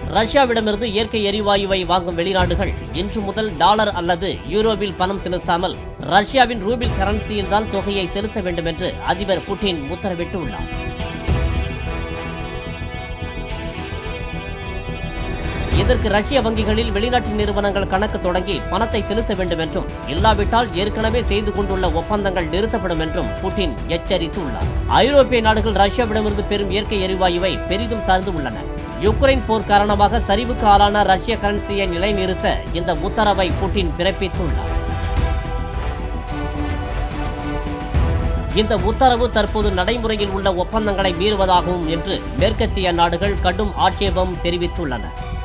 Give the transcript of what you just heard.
ரஷ்யாவிடமிருந்து இயற்கை எரிவாயுவை வாங்கும் வெளிநாடுகள் இன்று முதல் டாலர் அல்லது யூரோவில் பணம் செலுத்தாமல் ரஷ்யாவின் ரூபில் கரன்சியில் தான் தொகையை செலுத்த வேண்டும் என்று அதிபர் புட்டின் உத்தரவிட்டுள்ளார் இதற்கு ரஷ்ய வங்கிகளில் வெளிநாட்டு நிறுவனங்கள் கணக்கு தொடங்கி பணத்தை செலுத்த வேண்டும் என்றும் இல்லாவிட்டால் ஏற்கனவே செய்து கொண்டுள்ள ஒப்பந்தங்கள் நிறுத்தப்படும் என்றும் புட்டின் எச்சரித்துள்ளார் ஐரோப்பிய நாடுகள் ரஷ்யாவிடமிருந்து பெறும் இயற்கை எரிவாயுவை பெரிதும் சார்ந்து உள்ளன யுக்ரைன் போர் காரணமாக சரிவுக்கு ஆளான ரஷ்ய கரன்சியை நிலைநிறுத்த இந்த உத்தரவை புட்டின் பிறப்பித்துள்ளார் இந்த உத்தரவு தற்போது நடைமுறையில் உள்ள ஒப்பந்தங்களை மீறுவதாகும் என்று மேற்கத்திய நாடுகள் கடும் ஆட்சேபம் தெரிவித்துள்ளன